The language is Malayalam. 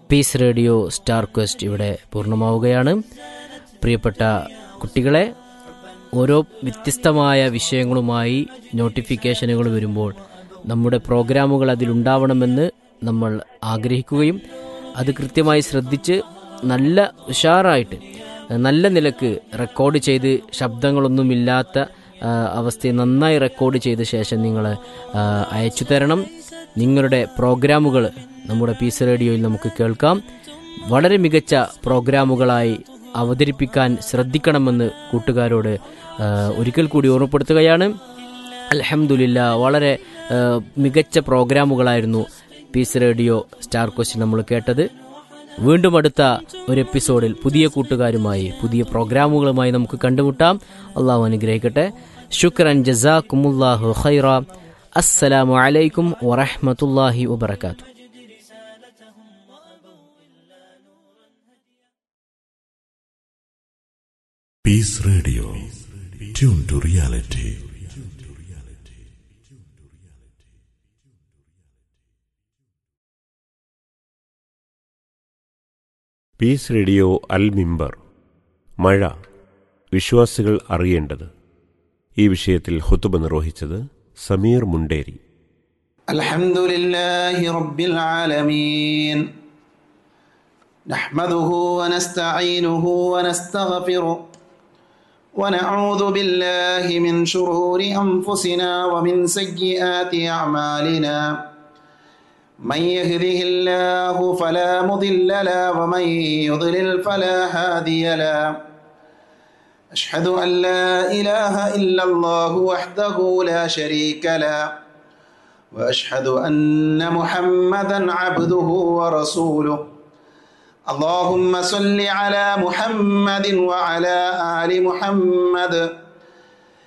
പീസ് റേഡിയോ സ്റ്റാർ ക്വസ്റ്റ് ഇവിടെ പൂർണ്ണമാവുകയാണ് പ്രിയപ്പെട്ട കുട്ടികളെ ഓരോ വ്യത്യസ്തമായ വിഷയങ്ങളുമായി നോട്ടിഫിക്കേഷനുകൾ വരുമ്പോൾ നമ്മുടെ പ്രോഗ്രാമുകൾ അതിലുണ്ടാവണമെന്ന് നമ്മൾ ആഗ്രഹിക്കുകയും അത് കൃത്യമായി ശ്രദ്ധിച്ച് നല്ല ഉഷാറായിട്ട് നല്ല നിലക്ക് റെക്കോർഡ് ചെയ്ത് ശബ്ദങ്ങളൊന്നുമില്ലാത്ത ആ, അവസ്ഥയിൽ നന്നായി റെക്കോർഡ് ചെയ്ത ശേഷം നിങ്ങൾ ആ, അയച്ചു തരണം നിങ്ങളുടെ പ്രോഗ്രാമുകൾ നമ്മുടെ പീസ് റേഡിയോയിൽ നമുക്ക് കേൾക്കാം വളരെ മികച്ച പ്രോഗ്രാമുകളായി അവതരിപ്പിക്കാൻ ശ്രദ്ധിക്കണമെന്ന് കൂട്ടുകാരോട് ആ, ഒരിക്കൽ കൂടി ഓർമ്മപ്പെടുത്തുകയാണ് അലഹമുല്ല വളരെ ആ, മികച്ച പ്രോഗ്രാമുകളായിരുന്നു പീസ് റേഡിയോ സ്റ്റാർ ക്വസ്റ്റ്യൻ നമ്മൾ കേട്ടത് വീണ്ടും അടുത്ത ഒരു എപ്പിസോഡിൽ പുതിയ കൂട്ടുകാരുമായി പുതിയ പ്രോഗ്രാമുകളുമായി നമുക്ക് കണ്ടുമുട്ടാം അള്ളാഹു അനുഗ്രഹിക്കട്ടെ ശുക്രൻ ജസാക്കുമുല്ലാഹു ഖൈറ അസ്സലാമു അലൈക്കും വറഹ്മത്തുള്ളാഹി വബർക്കാത്തു Peace Radio. Tune to reality. Peace radio അൽ മിമ്പർ മഴ വിശ്വാസികൾ അറിയേണ്ടത് ഈ വിഷയത്തിൽ ഹുത്തുബ നിർവഹിച്ചത് സമീർ മുണ്ടേരി الحمد لله رب العالمين نحمده ونستعينه ونستغفره ونعوذ بالله من شرور انفسنا ومن سيئات اعمالنا من يهده الله فلا مضل له ومن يضلل فلا هادي له اشهد ان لا اله الا الله وحده لا شريك له واشهد ان محمدا عبده ورسوله اللهم صل على محمد وعلى ال محمد